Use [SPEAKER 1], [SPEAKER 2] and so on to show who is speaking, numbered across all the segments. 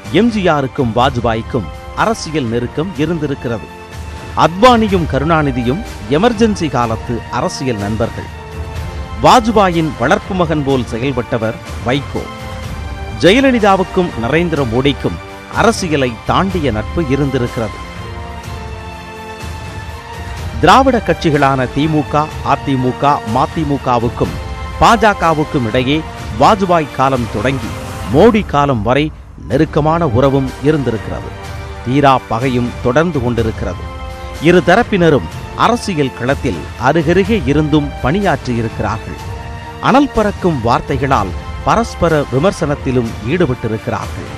[SPEAKER 1] எம்ஜிஆருக்கும் வாஜ்பாய்க்கும் அரசியல் நெருக்கம் இருந்திருக்கிறது அத்வானியும் கருணாநிதியும் எமர்ஜென்சி காலத்து அரசியல் நண்பர்கள் வாஜ்பாயின் வளர்ப்பு மகன் போல் செயல்பட்டவர் வைகோ ஜெயலலிதாவுக்கும் நரேந்திர மோடிக்கும் அரசியலை தாண்டிய நட்பு இருந்திருக்கிறது திராவிட கட்சிகளான திமுக அதிமுக மதிமுகவுக்கும் பாஜகவுக்கும் இடையே வாஜ்பாய் காலம் தொடங்கி மோடி காலம் வரை நெருக்கமான உறவும் இருந்திருக்கிறது தீரா பகையும் தொடர்ந்து கொண்டிருக்கிறது இரு தரப்பினரும் அரசியல் களத்தில் அருகருகே இருந்தும் பணியாற்றியிருக்கிறார்கள் அனல் பறக்கும் வார்த்தைகளால் பரஸ்பர விமர்சனத்திலும் ஈடுபட்டிருக்கிறார்கள்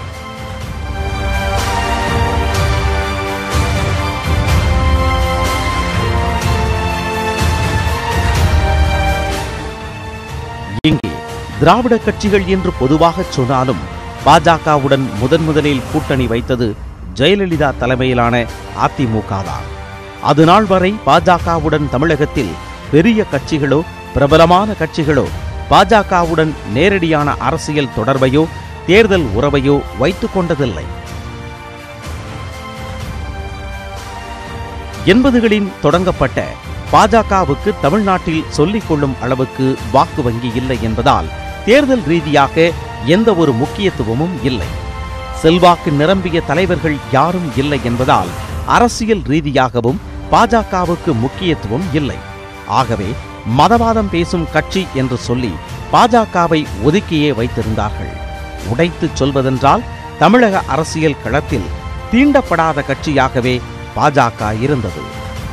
[SPEAKER 1] இங்கே திராவிட கட்சிகள் என்று பொதுவாகச் சொன்னாலும் பாஜகவுடன் முதன் முதலில் கூட்டணி வைத்தது ஜெயலலிதா தலைமையிலான அதிமுக தான் அது நாள் வரை பாஜகவுடன் தமிழகத்தில் பெரிய கட்சிகளோ பிரபலமான கட்சிகளோ பாஜகவுடன் நேரடியான அரசியல் தொடர்பையோ தேர்தல் உறவையோ வைத்துக் கொண்டதில்லை எண்பதுகளின் தொடங்கப்பட்ட பாஜகவுக்கு தமிழ்நாட்டில் சொல்லிக் கொள்ளும் அளவுக்கு வாக்கு வங்கி இல்லை என்பதால் தேர்தல் ரீதியாக எந்த ஒரு முக்கியத்துவமும் இல்லை செல்வாக்கு நிரம்பிய தலைவர்கள் யாரும் இல்லை என்பதால் அரசியல் ரீதியாகவும் பாஜகவுக்கு முக்கியத்துவம் இல்லை ஆகவே மதவாதம் பேசும் கட்சி என்று சொல்லி பாஜகவை ஒதுக்கியே வைத்திருந்தார்கள் உடைத்துச் சொல்வதென்றால் தமிழக அரசியல் களத்தில் தீண்டப்படாத கட்சியாகவே பாஜக இருந்தது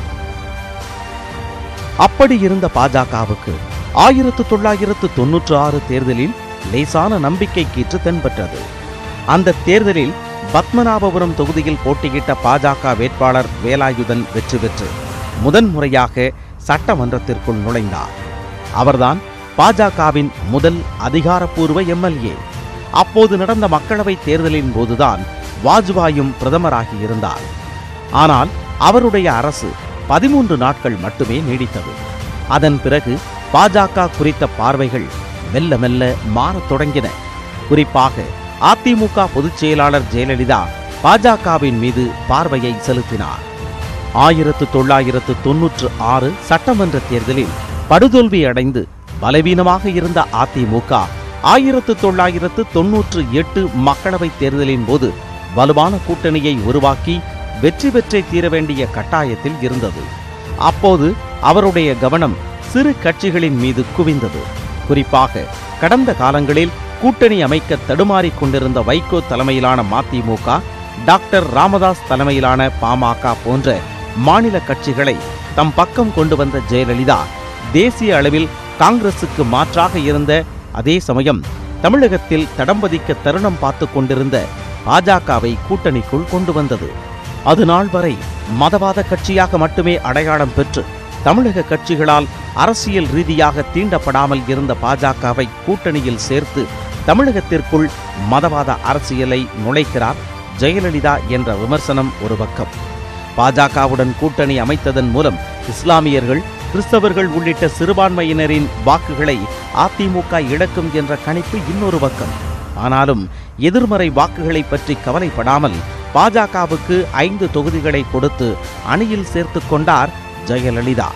[SPEAKER 1] அப்படி இருந்த பாஜகவுக்கு ஆயிரத்து தொள்ளாயிரத்து தொன்னூற்று ஆறு தேர்தலில் லேசான நம்பிக்கை கீற்று தென்பட்டது அந்த தேர்தலில் பத்மநாபபுரம் தொகுதியில் போட்டியிட்ட பாஜக வேட்பாளர் வேலாயுதன் வெற்றி பெற்று முதன்முறையாக சட்டமன்றத்திற்குள் நுழைந்தார் அவர்தான் பாஜகவின் முதல் அதிகாரப்பூர்வ எம்எல்ஏ அப்போது நடந்த மக்களவைத் தேர்தலின் போதுதான் வாஜ்பாயும் பிரதமராகியிருந்தார் ஆனால் அவருடைய அரசு பதிமூன்று நாட்கள் மட்டுமே நீடித்தது அதன் பிறகு பாஜக குறித்த பார்வைகள் மெல்ல மெல்ல மாறத் தொடங்கின குறிப்பாக அதிமுக பொதுச் செயலாளர் ஜெயலலிதா பாஜகவின் மீது பார்வையை செலுத்தினார் ஆயிரத்து தொள்ளாயிரத்து தொன்னூற்று ஆறு சட்டமன்ற தேர்தலில் படுதோல்வி அடைந்து பலவீனமாக இருந்த அதிமுக ஆயிரத்து தொள்ளாயிரத்து தொன்னூற்று எட்டு மக்களவைத் தேர்தலின் போது வலுவான கூட்டணியை உருவாக்கி வெற்றி பெற்றே தீர வேண்டிய கட்டாயத்தில் இருந்தது அப்போது அவருடைய கவனம் சிறு கட்சிகளின் மீது குவிந்தது குறிப்பாக கடந்த காலங்களில் கூட்டணி அமைக்க தடுமாறிக் கொண்டிருந்த வைகோ தலைமையிலான மதிமுக டாக்டர் ராமதாஸ் தலைமையிலான பாமக போன்ற மாநில கட்சிகளை தம் பக்கம் கொண்டு வந்த ஜெயலலிதா தேசிய அளவில் காங்கிரசுக்கு மாற்றாக இருந்த அதே சமயம் தமிழகத்தில் தடம்பதிக்க தருணம் பார்த்து கொண்டிருந்த பாஜகவை கூட்டணிக்குள் கொண்டு வந்தது அது நாள் வரை மதவாத கட்சியாக மட்டுமே அடையாளம் பெற்று தமிழக கட்சிகளால் அரசியல் ரீதியாக தீண்டப்படாமல் இருந்த பாஜகவை கூட்டணியில் சேர்த்து தமிழகத்திற்குள் மதவாத அரசியலை நுழைக்கிறார் ஜெயலலிதா என்ற விமர்சனம் ஒரு பக்கம் பாஜகவுடன் கூட்டணி அமைத்ததன் மூலம் இஸ்லாமியர்கள் கிறிஸ்தவர்கள் உள்ளிட்ட சிறுபான்மையினரின் வாக்குகளை அதிமுக இழக்கும் என்ற கணிப்பு இன்னொரு பக்கம் ஆனாலும் எதிர்மறை வாக்குகளை பற்றி கவலைப்படாமல் பாஜகவுக்கு ஐந்து தொகுதிகளை கொடுத்து அணியில் சேர்த்துக் கொண்டார் ஜெயலலிதா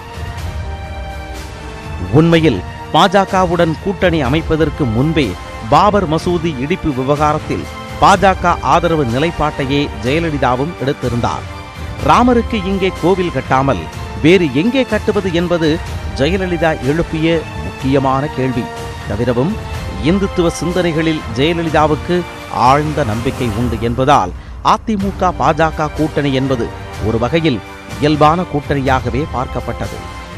[SPEAKER 1] உண்மையில் பாஜகவுடன் கூட்டணி அமைப்பதற்கு முன்பே பாபர் மசூதி இடிப்பு விவகாரத்தில் பாஜக ஆதரவு நிலைப்பாட்டையே ஜெயலலிதாவும் எடுத்திருந்தார் ராமருக்கு இங்கே கோவில் கட்டாமல் வேறு எங்கே கட்டுவது என்பது ஜெயலலிதா எழுப்பிய முக்கியமான கேள்வி தவிரவும் இந்துத்துவ சிந்தனைகளில் ஜெயலலிதாவுக்கு ஆழ்ந்த நம்பிக்கை உண்டு என்பதால் அதிமுக பாஜக கூட்டணி என்பது ஒரு வகையில் இயல்பான கூட்டணியாகவே பார்க்கப்பட்டது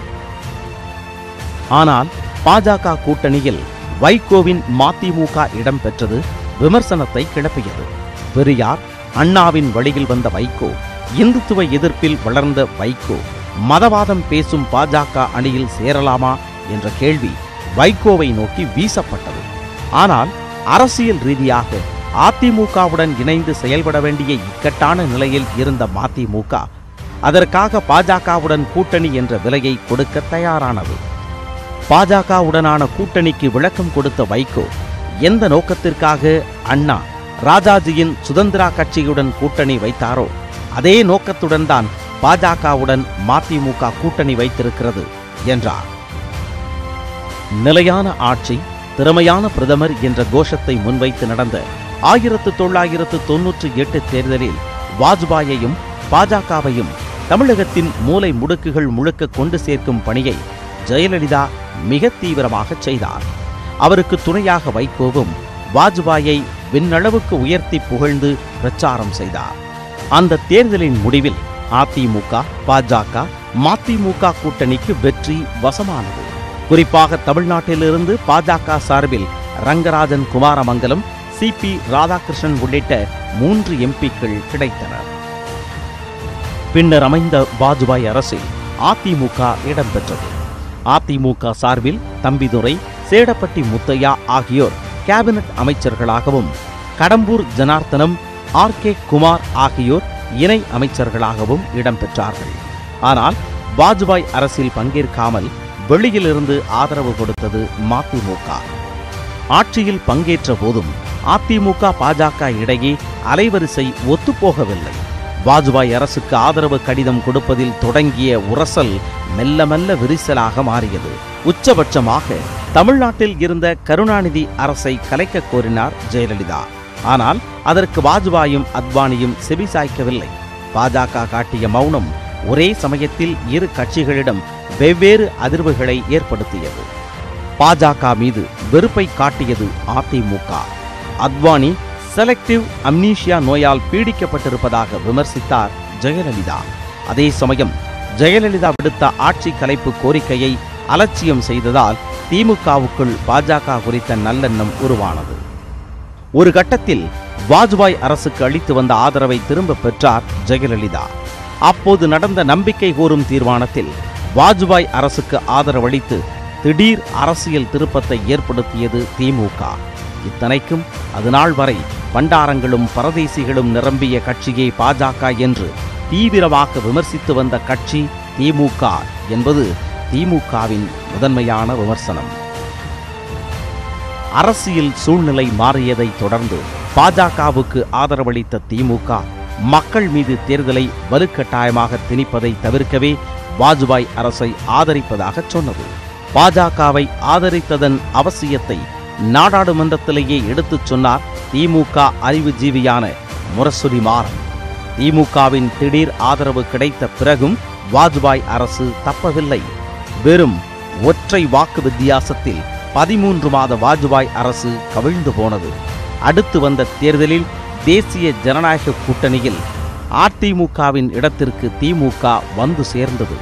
[SPEAKER 1] ஆனால் பாஜக கூட்டணியில் வைகோவின் மதிமுக இடம்பெற்றது விமர்சனத்தை கிளப்பியது பெரியார் அண்ணாவின் வழியில் வந்த வைகோ இந்துத்துவ எதிர்ப்பில் வளர்ந்த வைகோ மதவாதம் பேசும் பாஜக அணியில் சேரலாமா என்ற கேள்வி வைகோவை நோக்கி வீசப்பட்டது ஆனால் அரசியல் ரீதியாக அதிமுகவுடன் இணைந்து செயல்பட வேண்டிய இக்கட்டான நிலையில் இருந்த மதிமுக அதற்காக பாஜகவுடன் கூட்டணி என்ற விலையை கொடுக்க தயாரானது பாஜகவுடனான கூட்டணிக்கு விளக்கம் கொடுத்த வைகோ எந்த நோக்கத்திற்காக அண்ணா ராஜாஜியின் சுதந்திரா கட்சியுடன் கூட்டணி வைத்தாரோ அதே நோக்கத்துடன் தான் பாஜகவுடன் மதிமுக கூட்டணி வைத்திருக்கிறது என்றார் நிலையான ஆட்சி திறமையான பிரதமர் என்ற கோஷத்தை முன்வைத்து நடந்த ஆயிரத்து தொள்ளாயிரத்து தொன்னூற்றி எட்டு தேர்தலில் வாஜ்பாயையும் பாஜகவையும் தமிழகத்தின் மூலை முடுக்குகள் முழுக்க கொண்டு சேர்க்கும் பணியை ஜெயலலிதா மிக தீவிரமாக செய்தார் அவருக்கு துணையாக வைகோவும் வாஜ்பாயை விண்ணளவுக்கு உயர்த்தி புகழ்ந்து பிரச்சாரம் செய்தார் அந்த தேர்தலின் முடிவில் அதிமுக பாஜக மதிமுக கூட்டணிக்கு வெற்றி வசமானது குறிப்பாக தமிழ்நாட்டிலிருந்து பாஜக சார்பில் ரங்கராஜன் குமாரமங்கலம் சி பி ராதாகிருஷ்ணன் உள்ளிட்ட மூன்று எம்பிக்கள் கிடைத்தனர் பின்னர் அமைந்த வாஜ்பாய் அரசில் அதிமுக இடம்பெற்றது அதிமுக சார்பில் தம்பிதுரை சேடப்பட்டி முத்தையா ஆகியோர் கேபினட் அமைச்சர்களாகவும் கடம்பூர் ஜனார்த்தனம் ஆர் கே குமார் ஆகியோர் இணை அமைச்சர்களாகவும் இடம்பெற்றார்கள் ஆனால் வாஜ்பாய் அரசில் பங்கேற்காமல் வெளியிலிருந்து ஆதரவு கொடுத்தது மதிமுக ஆட்சியில் பங்கேற்ற போதும் அதிமுக பாஜக இடையே அலைவரிசை ஒத்துப்போகவில்லை வாஜ்பாய் அரசுக்கு ஆதரவு கடிதம் கொடுப்பதில் தொடங்கிய உரசல் மெல்ல மெல்ல விரிசலாக மாறியது உச்சபட்சமாக தமிழ்நாட்டில் இருந்த கருணாநிதி அரசை கலைக்க கோரினார் ஜெயலலிதா ஆனால் அதற்கு வாஜ்பாயும் அத்வானியும் செவிசாய்க்கவில்லை பாஜக காட்டிய மௌனம் ஒரே சமயத்தில் இரு கட்சிகளிடம் வெவ்வேறு அதிர்வுகளை ஏற்படுத்தியது பாஜக மீது வெறுப்பை காட்டியது அதிமுக அத்வானி செலக்டிவ் அம்னீஷியா நோயால் பீடிக்கப்பட்டிருப்பதாக விமர்சித்தார் ஜெயலலிதா அதே சமயம் ஜெயலலிதா விடுத்த ஆட்சி கலைப்பு கோரிக்கையை அலட்சியம் செய்ததால் திமுகவுக்குள் பாஜக குறித்த நல்லெண்ணம் உருவானது ஒரு கட்டத்தில் வாஜ்பாய் அரசுக்கு அளித்து வந்த ஆதரவை திரும்ப பெற்றார் ஜெயலலிதா அப்போது நடந்த நம்பிக்கை கோரும் தீர்மானத்தில் வாஜ்பாய் அரசுக்கு ஆதரவளித்து திடீர் அரசியல் திருப்பத்தை ஏற்படுத்தியது திமுக இத்தனைக்கும் அதுநாள் வரை பண்டாரங்களும் பரதேசிகளும் நிரம்பிய கட்சியே பாஜக என்று தீவிரமாக விமர்சித்து வந்த கட்சி திமுக என்பது திமுகவின் முதன்மையான விமர்சனம் அரசியல் சூழ்நிலை மாறியதை தொடர்ந்து பாஜகவுக்கு ஆதரவளித்த திமுக மக்கள் மீது தேர்தலை வலுக்கட்டாயமாக திணிப்பதை தவிர்க்கவே வாஜ்பாய் அரசை ஆதரிப்பதாக சொன்னது பாஜகவை ஆதரித்ததன் அவசியத்தை நாடாளுமன்றத்திலேயே எடுத்துச் சொன்னார் திமுக அறிவுஜீவியான முரசொலி மாறன் திமுகவின் திடீர் ஆதரவு கிடைத்த பிறகும் வாஜ்பாய் அரசு தப்பவில்லை வெறும் ஒற்றை வாக்கு வித்தியாசத்தில் பதிமூன்று மாத வாஜ்பாய் அரசு கவிழ்ந்து போனது அடுத்து வந்த தேர்தலில் தேசிய ஜனநாயக கூட்டணியில் அதிமுகவின் இடத்திற்கு திமுக வந்து சேர்ந்தது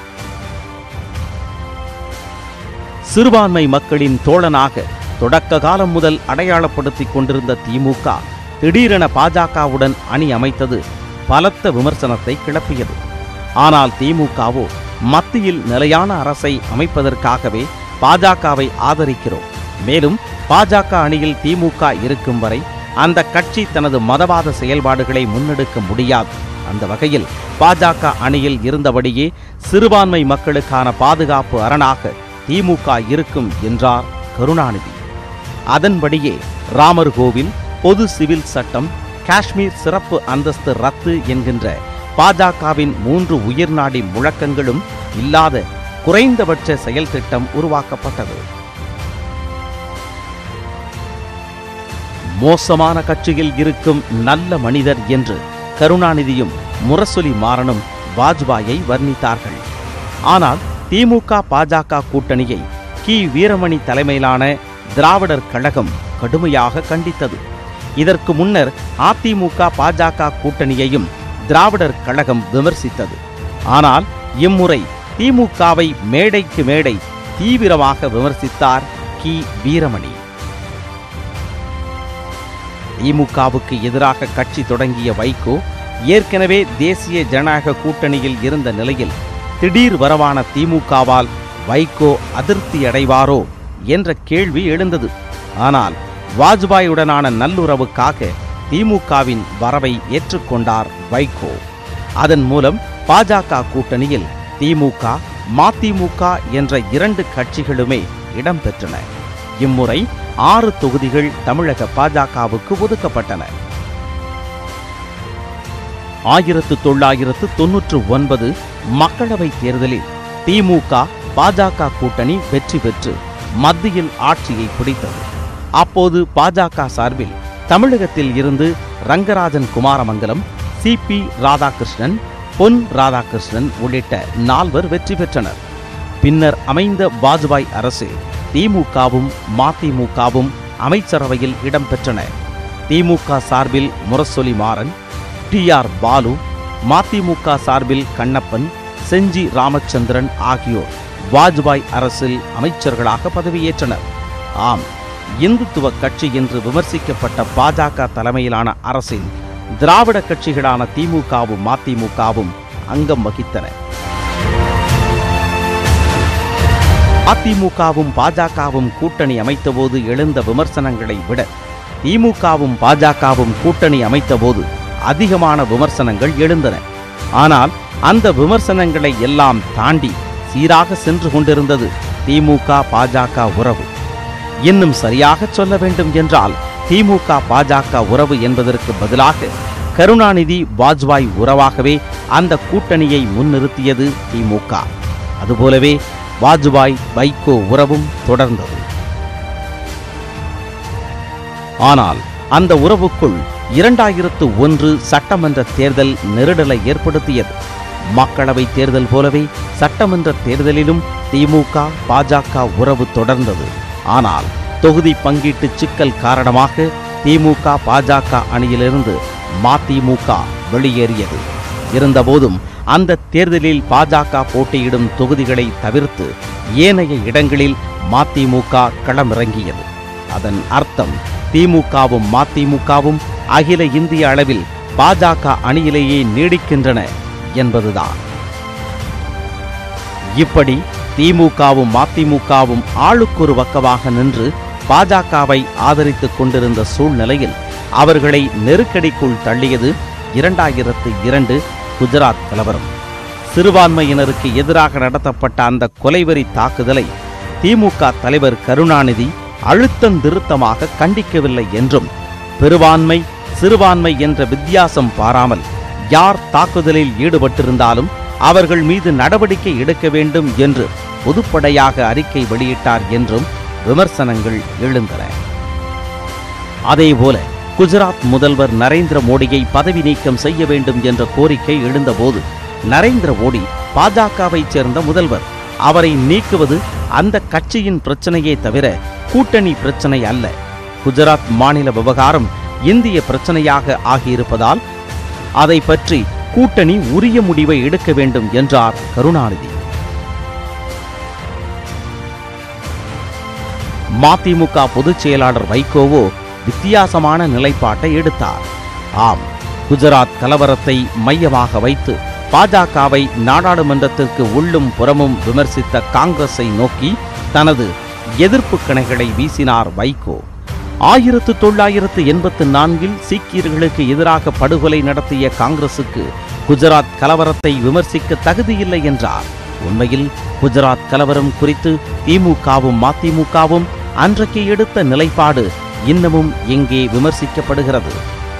[SPEAKER 1] சிறுபான்மை மக்களின் தோழனாக தொடக்க காலம் முதல் அடையாளப்படுத்திக் கொண்டிருந்த திமுக திடீரென பாஜகவுடன் அணி அமைத்தது பலத்த விமர்சனத்தை கிளப்பியது ஆனால் திமுகவோ மத்தியில் நிலையான அரசை அமைப்பதற்காகவே பாஜகவை ஆதரிக்கிறோம் மேலும் பாஜக அணியில் திமுக இருக்கும் வரை அந்த கட்சி தனது மதவாத செயல்பாடுகளை முன்னெடுக்க முடியாது அந்த வகையில் பாஜக அணியில் இருந்தபடியே சிறுபான்மை மக்களுக்கான பாதுகாப்பு அரணாக திமுக இருக்கும் என்றார் கருணாநிதி அதன்படியே ராமர் கோவில் பொது சிவில் சட்டம் காஷ்மீர் சிறப்பு அந்தஸ்து ரத்து என்கின்ற பாஜகவின் மூன்று உயிர்நாடி முழக்கங்களும் இல்லாத குறைந்தபட்ச செயல் திட்டம் உருவாக்கப்பட்டது மோசமான கட்சியில் இருக்கும் நல்ல மனிதர் என்று கருணாநிதியும் முரசொலி மாறனும் வாஜ்பாயை வர்ணித்தார்கள் ஆனால் திமுக பாஜக கூட்டணியை கி வீரமணி தலைமையிலான திராவிடர் கழகம் கடுமையாக கண்டித்தது இதற்கு முன்னர் அதிமுக பாஜக கூட்டணியையும் திராவிடர் கழகம் விமர்சித்தது ஆனால் இம்முறை திமுகவை மேடைக்கு மேடை தீவிரமாக விமர்சித்தார் கி வீரமணி திமுகவுக்கு எதிராக கட்சி தொடங்கிய வைகோ ஏற்கனவே தேசிய ஜனநாயக கூட்டணியில் இருந்த நிலையில் திடீர் வரவான திமுகவால் வைகோ அதிருப்தி அடைவாரோ என்ற கேள்வி எழுந்தது ஆனால் வாஜ்பாயுடனான நல்லுறவுக்காக திமுகவின் வரவை ஏற்றுக்கொண்டார் வைகோ அதன் மூலம் பாஜக கூட்டணியில் திமுக மதிமுக என்ற இரண்டு கட்சிகளுமே இடம்பெற்றன இம்முறை ஆறு தொகுதிகள் தமிழக பாஜகவுக்கு ஒதுக்கப்பட்டன ஆயிரத்து தொள்ளாயிரத்து தொன்னூற்று ஒன்பது மக்களவைத் தேர்தலில் திமுக பாஜக கூட்டணி வெற்றி பெற்று மத்தியில் ஆட்சியை பிடித்தது அப்போது பாஜக சார்பில் தமிழகத்தில் இருந்து ரங்கராஜன் குமாரமங்கலம் சி பி ராதாகிருஷ்ணன் பொன் ராதாகிருஷ்ணன் உள்ளிட்ட நால்வர் வெற்றி பெற்றனர் பின்னர் அமைந்த வாஜ்பாய் அரசு திமுகவும் மதிமுகவும் அமைச்சரவையில் இடம்பெற்றன திமுக சார்பில் முரசொலி மாறன் டி ஆர் பாலு மதிமுக சார்பில் கண்ணப்பன் செஞ்சி ராமச்சந்திரன் ஆகியோர் வாஜ்பாய் அரசில் அமைச்சர்களாக பதவியேற்றனர் ஆம் இந்துத்துவ கட்சி என்று விமர்சிக்கப்பட்ட பாஜக தலைமையிலான அரசில் திராவிட கட்சிகளான திமுகவும் மதிமுகவும் அங்கம் வகித்தன அதிமுகவும் பாஜகவும் கூட்டணி அமைத்தபோது எழுந்த விமர்சனங்களை விட திமுகவும் பாஜகவும் கூட்டணி அமைத்தபோது அதிகமான விமர்சனங்கள் எழுந்தன ஆனால் அந்த விமர்சனங்களை எல்லாம் தாண்டி சீராக சென்று கொண்டிருந்தது திமுக பாஜக உறவு இன்னும் சரியாக சொல்ல வேண்டும் என்றால் திமுக பாஜக உறவு என்பதற்கு பதிலாக கருணாநிதி வாஜ்பாய் உறவாகவே அந்த கூட்டணியை முன்னிறுத்தியது திமுக அதுபோலவே வாஜ்பாய் வைகோ உறவும் தொடர்ந்தது ஆனால் அந்த உறவுக்குள் இரண்டாயிரத்து ஒன்று சட்டமன்ற தேர்தல் நெருடலை ஏற்படுத்தியது மக்களவை தேர்தல் போலவே சட்டமன்ற தேர்தலிலும் திமுக பாஜக உறவு தொடர்ந்தது ஆனால் தொகுதி பங்கீட்டு சிக்கல் காரணமாக திமுக பாஜக அணியிலிருந்து மதிமுக வெளியேறியது இருந்தபோதும் அந்த தேர்தலில் பாஜக போட்டியிடும் தொகுதிகளை தவிர்த்து ஏனைய இடங்களில் மதிமுக களமிறங்கியது அதன் அர்த்தம் திமுகவும் மதிமுகவும் அகில இந்திய அளவில் பாஜக அணியிலேயே நீடிக்கின்றன என்பதுதான் இப்படி திமுகவும் மதிமுகவும் ஆளுக்கொரு பக்கமாக நின்று பாஜகவை ஆதரித்துக் கொண்டிருந்த சூழ்நிலையில் அவர்களை நெருக்கடிக்குள் தள்ளியது இரண்டாயிரத்து இரண்டு குஜராத் கலவரம் சிறுபான்மையினருக்கு எதிராக நடத்தப்பட்ட அந்த கொலைவெறி தாக்குதலை திமுக தலைவர் கருணாநிதி அழுத்தந்திருத்தமாக கண்டிக்கவில்லை என்றும் பெருவான்மை சிறுபான்மை என்ற வித்தியாசம் பாராமல் யார் தாக்குதலில் ஈடுபட்டிருந்தாலும் அவர்கள் மீது நடவடிக்கை எடுக்க வேண்டும் என்று பொதுப்படையாக அறிக்கை வெளியிட்டார் என்றும் விமர்சனங்கள் எழுந்தன அதேபோல குஜராத் முதல்வர் நரேந்திர மோடியை பதவி நீக்கம் செய்ய வேண்டும் என்ற கோரிக்கை எழுந்தபோது நரேந்திர மோடி பாஜகவைச் சேர்ந்த முதல்வர் அவரை நீக்குவது அந்த கட்சியின் பிரச்சனையே தவிர கூட்டணி பிரச்சனை அல்ல குஜராத் மாநில விவகாரம் இந்திய பிரச்சனையாக ஆகியிருப்பதால் அதை பற்றி கூட்டணி உரிய முடிவை எடுக்க வேண்டும் என்றார் கருணாநிதி மதிமுக பொதுச் செயலாளர் வைகோவோ வித்தியாசமான நிலைப்பாட்டை எடுத்தார் ஆம் குஜராத் கலவரத்தை மையமாக வைத்து பாஜகவை நாடாளுமன்றத்திற்கு உள்ளும் புறமும் விமர்சித்த காங்கிரஸை நோக்கி தனது எதிர்ப்பு கணைகளை வீசினார் வைகோ ஆயிரத்து தொள்ளாயிரத்து எண்பத்து நான்கில் சீக்கியர்களுக்கு எதிராக படுகொலை நடத்திய காங்கிரசுக்கு குஜராத் கலவரத்தை விமர்சிக்க தகுதியில்லை என்றார் உண்மையில் குஜராத் கலவரம் குறித்து திமுகவும் மதிமுகவும் அன்றைக்கு எடுத்த நிலைப்பாடு இன்னமும் எங்கே விமர்சிக்கப்படுகிறது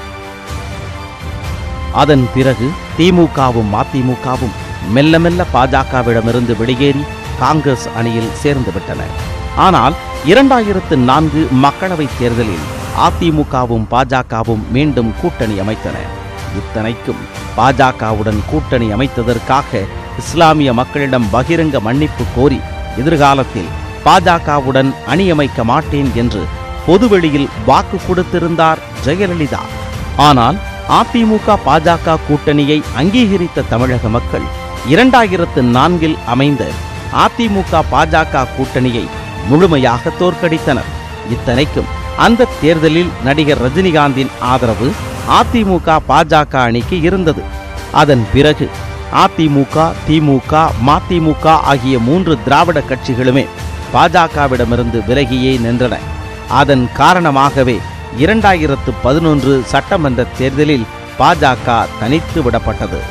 [SPEAKER 1] அதன் பிறகு திமுகவும் மதிமுகவும் மெல்ல மெல்ல பாஜகவிடமிருந்து வெளியேறி காங்கிரஸ் அணியில் சேர்ந்து விட்டன ஆனால் இரண்டாயிரத்து நான்கு மக்களவைத் தேர்தலில் அதிமுகவும் பாஜகவும் மீண்டும் கூட்டணி அமைத்தன இத்தனைக்கும் பாஜகவுடன் கூட்டணி அமைத்ததற்காக இஸ்லாமிய மக்களிடம் பகிரங்க மன்னிப்பு கோரி எதிர்காலத்தில் பாஜகவுடன் அணி அமைக்க மாட்டேன் என்று பொதுவெளியில் வாக்கு கொடுத்திருந்தார் ஜெயலலிதா ஆனால் அதிமுக பாஜக கூட்டணியை அங்கீகரித்த தமிழக மக்கள் இரண்டாயிரத்து நான்கில் அமைந்த அதிமுக பாஜக கூட்டணியை முழுமையாக தோற்கடித்தனர் இத்தனைக்கும் அந்த தேர்தலில் நடிகர் ரஜினிகாந்தின் ஆதரவு அதிமுக பாஜக அணிக்கு இருந்தது அதன் பிறகு அதிமுக திமுக மதிமுக ஆகிய மூன்று திராவிட கட்சிகளுமே பாஜகவிடமிருந்து விலகியே நின்றன அதன் காரணமாகவே இரண்டாயிரத்து பதினொன்று சட்டமன்ற தேர்தலில் பாஜக தனித்து விடப்பட்டது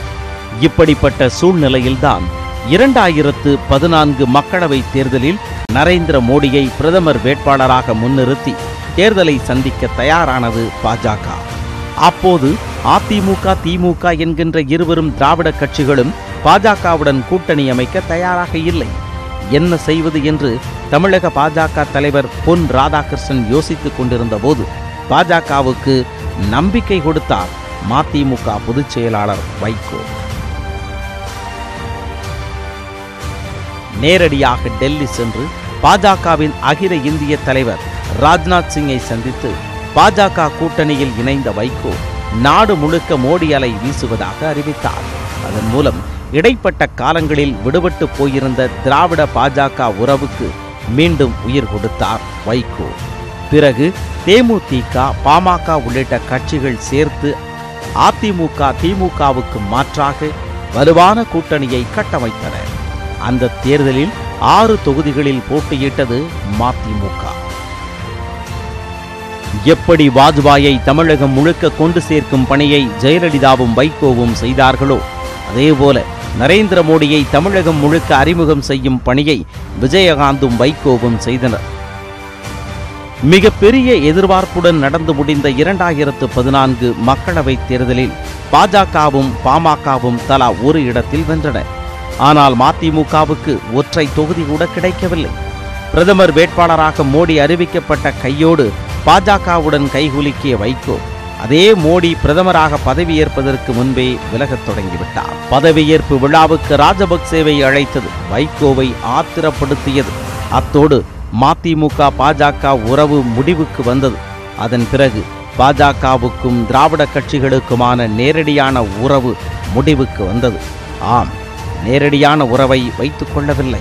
[SPEAKER 1] இப்படிப்பட்ட சூழ்நிலையில்தான் இரண்டாயிரத்து பதினான்கு மக்களவைத் தேர்தலில் நரேந்திர மோடியை பிரதமர் வேட்பாளராக முன்னிறுத்தி தேர்தலை சந்திக்க தயாரானது பாஜக அப்போது அதிமுக திமுக என்கின்ற இருவரும் திராவிட கட்சிகளும் பாஜகவுடன் கூட்டணி அமைக்க தயாராக இல்லை என்ன செய்வது என்று தமிழக பாஜக தலைவர் பொன் ராதாகிருஷ்ணன் யோசித்துக் கொண்டிருந்த போது பாஜகவுக்கு நம்பிக்கை கொடுத்தார் மதிமுக பொதுச் செயலாளர் வைகோ நேரடியாக டெல்லி சென்று பாஜகவின் அகில இந்திய தலைவர் ராஜ்நாத் சிங்கை சந்தித்து பாஜக கூட்டணியில் இணைந்த வைகோ நாடு முழுக்க மோடி அலை வீசுவதாக அறிவித்தார் அதன் மூலம் இடைப்பட்ட காலங்களில் விடுபட்டு போயிருந்த திராவிட பாஜக உறவுக்கு மீண்டும் உயிர் கொடுத்தார் வைகோ பிறகு தேமுதிக பாமக உள்ளிட்ட கட்சிகள் சேர்த்து அதிமுக திமுகவுக்கு மாற்றாக வலுவான கூட்டணியை கட்டமைத்தன அந்த தேர்தலில் ஆறு தொகுதிகளில் போட்டியிட்டது மதிமுக எப்படி வாஜ்பாயை தமிழகம் முழுக்க கொண்டு சேர்க்கும் பணியை ஜெயலலிதாவும் வைகோவும் செய்தார்களோ அதேபோல நரேந்திர மோடியை தமிழகம் முழுக்க அறிமுகம் செய்யும் பணியை விஜயகாந்தும் வைகோவும் செய்தனர் மிகப்பெரிய எதிர்பார்ப்புடன் நடந்து முடிந்த இரண்டாயிரத்து பதினான்கு மக்களவைத் தேர்தலில் பாஜகவும் பாமகவும் தலா ஒரு இடத்தில் வென்றன ஆனால் மதிமுகவுக்கு ஒற்றை தொகுதி கூட கிடைக்கவில்லை பிரதமர் வேட்பாளராக மோடி அறிவிக்கப்பட்ட கையோடு பாஜகவுடன் கைகுலுக்கிய வைகோ அதே மோடி பிரதமராக பதவியேற்பதற்கு முன்பே விலகத் தொடங்கிவிட்டார் பதவியேற்பு விழாவுக்கு ராஜபக்சேவை அழைத்தது வைகோவை ஆத்திரப்படுத்தியது அத்தோடு மதிமுக பாஜக உறவு முடிவுக்கு வந்தது அதன் பிறகு பாஜகவுக்கும் திராவிட கட்சிகளுக்குமான நேரடியான உறவு முடிவுக்கு வந்தது ஆம் நேரடியான உறவை வைத்துக் கொள்ளவில்லை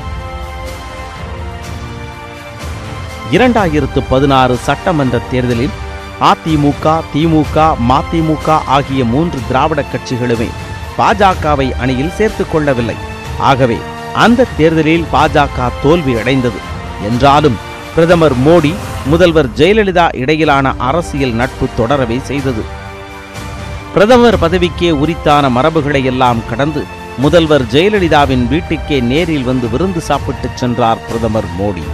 [SPEAKER 1] இரண்டாயிரத்து பதினாறு சட்டமன்ற தேர்தலில் அதிமுக திமுக மதிமுக ஆகிய மூன்று திராவிட கட்சிகளுமே பாஜகவை அணியில் சேர்த்துக் கொள்ளவில்லை ஆகவே அந்த தேர்தலில் பாஜக தோல்வி அடைந்தது என்றாலும் பிரதமர் மோடி முதல்வர் ஜெயலலிதா இடையிலான அரசியல் நட்பு தொடரவே செய்தது பிரதமர் பதவிக்கே உரித்தான மரபுகளை எல்லாம் கடந்து முதல்வர் ஜெயலலிதாவின் வீட்டுக்கே நேரில் வந்து விருந்து சாப்பிட்டுச் சென்றார் பிரதமர் மோடி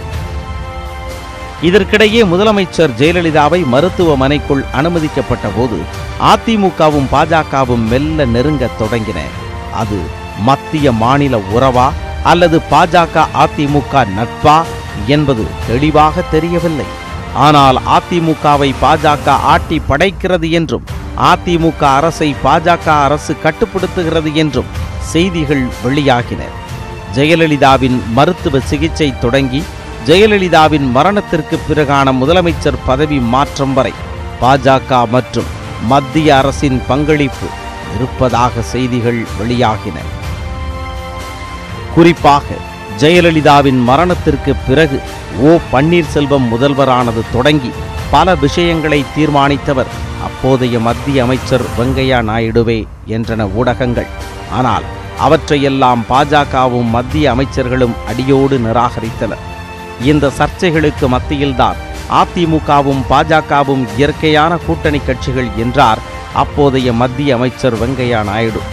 [SPEAKER 1] இதற்கிடையே முதலமைச்சர் ஜெயலலிதாவை மருத்துவமனைக்குள் அனுமதிக்கப்பட்ட போது அதிமுகவும் பாஜகவும் மெல்ல நெருங்கத் தொடங்கின அது மத்திய மாநில உறவா அல்லது பாஜக அதிமுக நட்பா என்பது தெளிவாக தெரியவில்லை ஆனால் அதிமுகவை பாஜக ஆட்டி படைக்கிறது என்றும் அதிமுக அரசை பாஜக அரசு கட்டுப்படுத்துகிறது என்றும் செய்திகள் வெளியாகின ஜெயலலிதாவின் மருத்துவ சிகிச்சை தொடங்கி ஜெயலலிதாவின் மரணத்திற்கு பிறகான முதலமைச்சர் பதவி மாற்றம் வரை பாஜக மற்றும் மத்திய அரசின் பங்களிப்பு இருப்பதாக செய்திகள் வெளியாகின குறிப்பாக ஜெயலலிதாவின் மரணத்திற்கு பிறகு ஓ பன்னீர்செல்வம் முதல்வரானது தொடங்கி பல விஷயங்களை தீர்மானித்தவர் அப்போதைய மத்திய அமைச்சர் வெங்கையா நாயுடுவே என்றன ஊடகங்கள் ஆனால் அவற்றையெல்லாம் பாஜகவும் மத்திய அமைச்சர்களும் அடியோடு நிராகரித்தனர் இந்த சர்ச்சைகளுக்கு மத்தியில்தான் அதிமுகவும் பாஜகவும் இயற்கையான கூட்டணி கட்சிகள் என்றார் அப்போதைய மத்திய அமைச்சர் வெங்கையா நாயுடு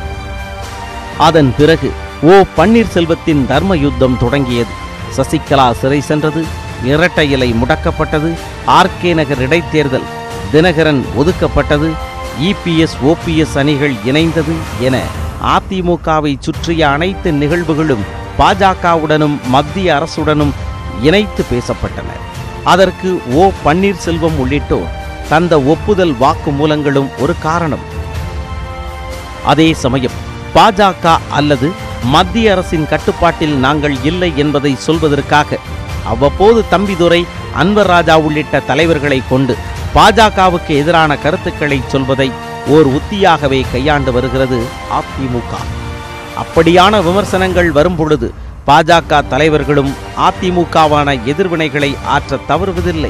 [SPEAKER 1] அதன் பிறகு ஓ பன்னீர்செல்வத்தின் தர்ம யுத்தம் தொடங்கியது சசிகலா சிறை சென்றது இரட்டை இலை முடக்கப்பட்டது ஆர்கே நகர் இடைத்தேர்தல் தினகரன் ஒதுக்கப்பட்டது இபிஎஸ் ஓபிஎஸ் அணிகள் இணைந்தது என அதிமுகவை சுற்றிய அனைத்து நிகழ்வுகளும் பாஜகவுடனும் மத்திய அரசுடனும் இணைத்து பேசப்பட்டன அதற்கு ஓ பன்னீர்செல்வம் உள்ளிட்டோர் தந்த ஒப்புதல் வாக்குமூலங்களும் ஒரு காரணம் அதே சமயம் பாஜக அல்லது மத்திய அரசின் கட்டுப்பாட்டில் நாங்கள் இல்லை என்பதை சொல்வதற்காக அவ்வப்போது தம்பிதுரை அன்வர் ராஜா உள்ளிட்ட தலைவர்களை கொண்டு பாஜகவுக்கு எதிரான கருத்துக்களை சொல்வதை ஓர் உத்தியாகவே கையாண்டு வருகிறது அதிமுக அப்படியான விமர்சனங்கள் வரும்பொழுது பாஜக தலைவர்களும் அதிமுகவான எதிர்வினைகளை ஆற்ற தவறுவதில்லை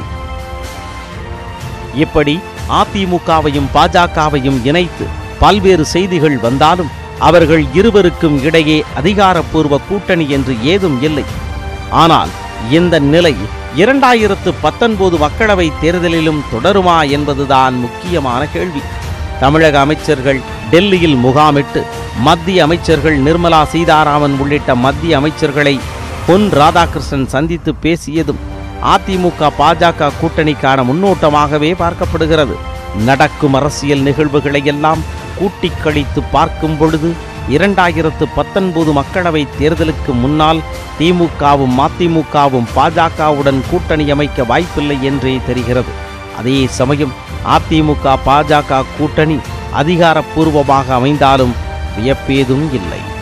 [SPEAKER 1] இப்படி அதிமுகவையும் பாஜகவையும் இணைத்து பல்வேறு செய்திகள் வந்தாலும் அவர்கள் இருவருக்கும் இடையே அதிகாரப்பூர்வ கூட்டணி என்று ஏதும் இல்லை ஆனால் இந்த நிலை இரண்டாயிரத்து பத்தொன்பது மக்களவை தேர்தலிலும் தொடருமா என்பதுதான் முக்கியமான கேள்வி தமிழக அமைச்சர்கள் டெல்லியில் முகாமிட்டு மத்திய அமைச்சர்கள் நிர்மலா சீதாராமன் உள்ளிட்ட மத்திய அமைச்சர்களை பொன் ராதாகிருஷ்ணன் சந்தித்து பேசியதும் அதிமுக பாஜக கூட்டணிக்கான முன்னோட்டமாகவே பார்க்கப்படுகிறது நடக்கும் அரசியல் நிகழ்வுகளை எல்லாம் கூட்டிக் கழித்து பார்க்கும் பொழுது இரண்டாயிரத்து பத்தொன்பது மக்களவைத் தேர்தலுக்கு முன்னால் திமுகவும் மதிமுகவும் பாஜகவுடன் கூட்டணி அமைக்க வாய்ப்பில்லை என்றே தெரிகிறது அதே சமயம் அதிமுக பாஜக கூட்டணி அதிகாரப்பூர்வமாக அமைந்தாலும் வியப்பேதும் இல்லை